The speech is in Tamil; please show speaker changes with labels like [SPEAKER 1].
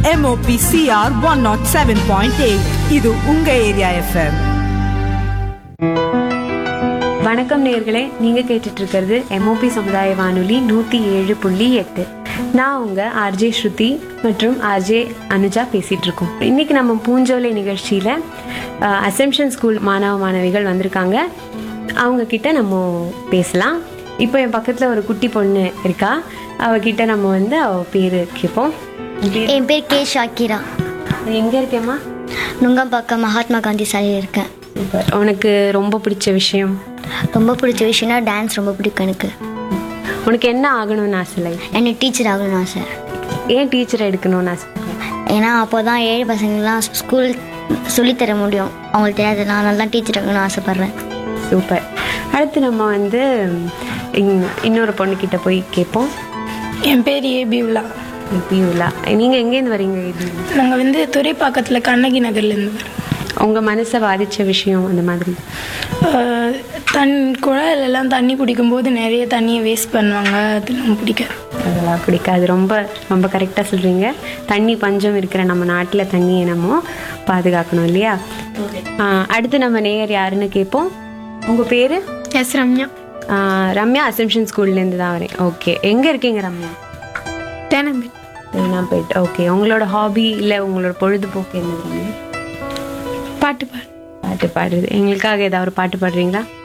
[SPEAKER 1] MOP CR one nought seven point eight இது உங்க ஏரியா எஃப்எம்
[SPEAKER 2] வணக்கம் நேர்களே நீங்க கேட்டுட்டு இருக்கிறது எம்ஓபி சமுதாய வானொலி நூத்தி ஏழு புள்ளி எட்டு நான் உங்க ஆர்ஜே ஸ்ருதி மற்றும் ஆர்ஜே அனுஜா பேசிட்டு இருக்கோம் இன்னைக்கு நம்ம பூஞ்சோலை நிகழ்ச்சியில அசெம்ஷன் ஸ்கூல் மாணவ மாணவிகள் வந்திருக்காங்க அவங்க கிட்ட நம்ம பேசலாம் இப்போ என் பக்கத்துல ஒரு குட்டி பொண்ணு இருக்கா அவகிட்ட நம்ம வந்து அவ பேரு கேட்போம்
[SPEAKER 3] என் பேர் கே ஷாக்கிரா
[SPEAKER 2] எங்க இருக்கேம்மா
[SPEAKER 3] நுங்கம்பாக்கம் மகாத்மா காந்தி சாலையில் இருக்கேன்
[SPEAKER 2] சூப்பர் உனக்கு ரொம்ப பிடிச்ச விஷயம்
[SPEAKER 3] ரொம்ப பிடிச்ச விஷயம்னா டான்ஸ் ரொம்ப பிடிக்கும் எனக்கு
[SPEAKER 2] உனக்கு என்ன ஆகணும்னு ஆசை லைஃப்
[SPEAKER 3] எனக்கு டீச்சர் ஆகணும்னு ஆசை
[SPEAKER 2] ஏன் டீச்சர் எடுக்கணும்னு ஆசை
[SPEAKER 3] ஏன்னா அப்போ தான் ஏழை பசங்கள்லாம் ஸ்கூல் சொல்லித்தர முடியும் அவங்களுக்கு தெரியாது நான் நல்லா டீச்சர் ஆகணும்னு ஆசைப்பட்றேன்
[SPEAKER 2] சூப்பர் அடுத்து நம்ம வந்து இங்- இன்னொரு பொண்ணுக்கிட்ட போய் கேட்போம்
[SPEAKER 4] என் பேர் ஏபியுலா
[SPEAKER 2] பியூலா நீங்கள் எங்கேருந்து வரீங்க இது
[SPEAKER 4] நாங்கள் வந்து துறைப்பாக்கத்தில் கண்ணகி நகர்லேருந்து வரோம்
[SPEAKER 2] உங்கள் மனசை பாதித்த விஷயம் அந்த மாதிரி
[SPEAKER 4] ஆஹ் தன் குழாயிலெல்லாம் தண்ணி குடிக்கும்போது நிறைய தண்ணியை வேஸ்ட் பண்ணுவாங்க அது ரொம்ப பிடிக்காது
[SPEAKER 2] அதெல்லாம் பிடிக்காது ரொம்ப ரொம்ப கரெக்டாக சொல்கிறீங்க தண்ணி பஞ்சம் இருக்கிற நம்ம நாட்டில் தண்ணியை நம்ம பாதுகாக்கணும் இல்லையா ஆ, அடுத்து நம்ம நேயர் யாருன்னு கேட்போம் உங்கள் பேர்
[SPEAKER 4] எஸ் ரம்யா
[SPEAKER 2] ரம்யா அசம்ஷன் ஸ்கூல்லேருந்து தான் வரேன் ஓகே எங்கே இருக்கீங்க ரம்யா
[SPEAKER 4] தேனம்பேட்
[SPEAKER 2] தேனாம்பேட் ஓகே உங்களோட ஹாபி இல்லை உங்களோட பொழுதுபோக்கு என்ன ரம்யா
[SPEAKER 4] பாட்டு பாடு
[SPEAKER 2] பாட்டு பாடுறது எங்களுக்காக ஏதாவது ஒரு பாட்டு பாடுறீங்களா